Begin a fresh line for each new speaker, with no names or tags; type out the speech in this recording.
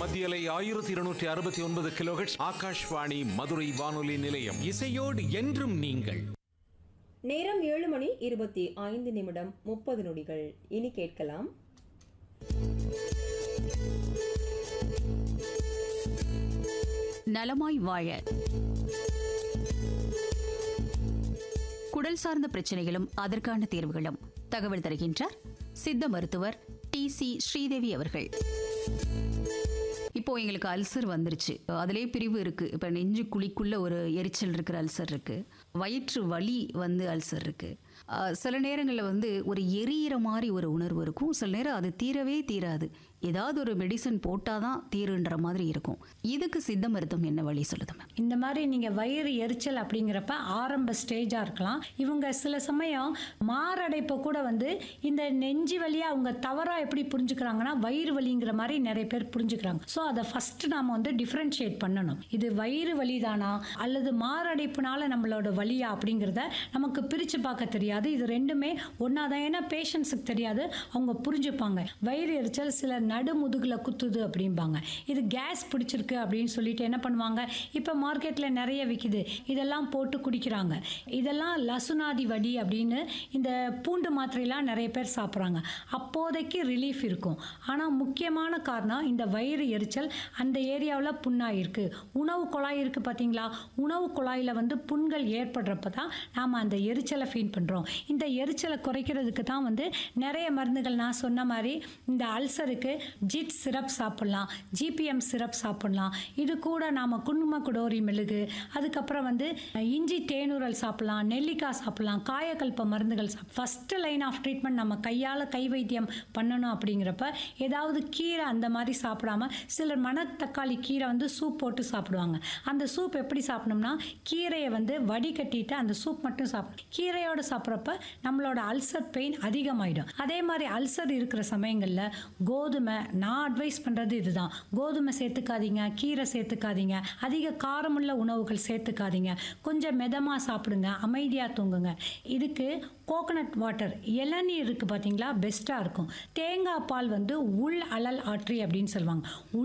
மத்தியலை ஆயிரத்தி இருநூற்றி அறுபத்தி ஒன்பது கிலோஹெட்ஸ் ஆகாஷ்வாணி மதுரை வானொலி நிலையம்
இசையோடு என்றும் நீங்கள்
நேரம் ஏழு மணி இருபத்தி ஐந்து நிமிடம் முப்பது நொடிகள் இனி கேட்கலாம்
நலமாய் வாழ குடல் சார்ந்த பிரச்சனைகளும் அதற்கான தீர்வுகளும் தகவல் தருகின்றார் சித்த மருத்துவர் டி சி ஸ்ரீதேவி அவர்கள் இப்போ எங்களுக்கு அல்சர் வந்துருச்சு அதிலே பிரிவு இருக்கு இப்போ நெஞ்சு குழிக்குள்ள ஒரு எரிச்சல் இருக்கிற அல்சர் இருக்கு வயிற்று வலி வந்து அல்சர் இருக்கு அஹ், சில நேரங்களில் வந்து ஒரு எரியிற மாதிரி ஒரு உணர்வு இருக்கும் சில நேரம் அது தீரவே தீராது ஏதாவது ஒரு மெடிசன் போட்டால் தான் தீருன்ற மாதிரி இருக்கும் இதுக்கு சித்த மருத்துவம் என்ன வழி சொல்லுது மேம்
இந்த மாதிரி நீங்கள் வயிறு எரிச்சல் அப்படிங்கிறப்ப ஆரம்ப ஸ்டேஜாக இருக்கலாம் இவங்க சில சமயம் மாரடைப்பை கூட வந்து இந்த நெஞ்சு வழியாக அவங்க தவறாக எப்படி புரிஞ்சுக்கிறாங்கன்னா வயிறு வலிங்கிற மாதிரி நிறைய பேர் புரிஞ்சுக்கிறாங்க ஸோ அதை ஃபஸ்ட்டு நாம் வந்து டிஃப்ரென்ஷியேட் பண்ணணும் இது வயிறு வலி தானா அல்லது மாரடைப்புனால நம்மளோட வலியா அப்படிங்கிறத நமக்கு பிரித்து பார்க்க தெரியாது இது ரெண்டுமே ஒன்றா தான் ஏன்னா பேஷண்ட்ஸுக்கு தெரியாது அவங்க புரிஞ்சுப்பாங்க வயிறு எரிச்சல் சில நடுமுதுகில் குத்துது அப்படிம்பாங்க இது கேஸ் பிடிச்சிருக்கு அப்படின்னு சொல்லிட்டு என்ன பண்ணுவாங்க இப்போ மார்க்கெட்டில் நிறைய விற்கிது இதெல்லாம் போட்டு குடிக்கிறாங்க இதெல்லாம் லசுனாதி வடி அப்படின்னு இந்த பூண்டு மாத்திரையெல்லாம் நிறைய பேர் சாப்பிட்றாங்க அப்போதைக்கு ரிலீஃப் இருக்கும் ஆனால் முக்கியமான காரணம் இந்த வயிறு எரிச்சல் அந்த ஏரியாவில் புண்ணாக இருக்குது உணவு குழாய் இருக்குது பார்த்தீங்களா உணவு குழாயில் வந்து புண்கள் ஏற்படுறப்ப தான் நாம் அந்த எரிச்சலை ஃபீல் பண்ணுறோம் இந்த எரிச்சலை குறைக்கிறதுக்கு தான் வந்து நிறைய மருந்துகள் நான் சொன்ன மாதிரி இந்த அல்சருக்கு ஜிட் சிரப் சாப்பிட்லாம் ஜிபிஎம் சிரப் சாப்பிட்லாம் இது கூட நாம் குங்குமக்குடோரி மெழுகு அதுக்கப்புறம் வந்து இஞ்சி தேனூரல் சாப்பிட்லாம் நெல்லிக்காய் சாப்பிட்லாம் காயக்கல்ப மருந்துகள் சாப் ஃபஸ்ட்டு லைன் ஆஃப் ட்ரீட்மெண்ட் நம்ம கையால் கை வைத்தியம் பண்ணணும் அப்படிங்கிறப்ப ஏதாவது கீரை அந்த மாதிரி சாப்பிடாம சிலர் மணத்தக்காளி கீரை வந்து சூப் போட்டு சாப்பிடுவாங்க அந்த சூப் எப்படி சாப்பிடணும்னா கீரையை வந்து வடிகட்டிட்டு அந்த சூப் மட்டும் சாப்பிடணும் கீரையோடு சாப்பிட்றப்ப நம்மளோட அல்சர் பெயின் அதிகமாயிடும் அதே மாதிரி அல்சர் இருக்கிற சமயங்களில் கோதுமை நான் அட்வைஸ் பண்ணுறது இதுதான் கோதுமை சேர்த்துக்காதீங்க கீரை சேர்த்துக்காதீங்க அதிக காரமுள்ள உணவுகள் சேர்த்துக்காதீங்க கொஞ்சம் மிதமாக சாப்பிடுங்க அமைதியாக தூங்குங்க இதுக்கு கோகனட் வாட்டர் இளநீர் இருக்குது பார்த்தீங்களா பெஸ்ட்டாக இருக்கும் தேங்காய் பால் வந்து உள் அலல் ஆற்றி அப்படின்னு சொல்லுவாங்க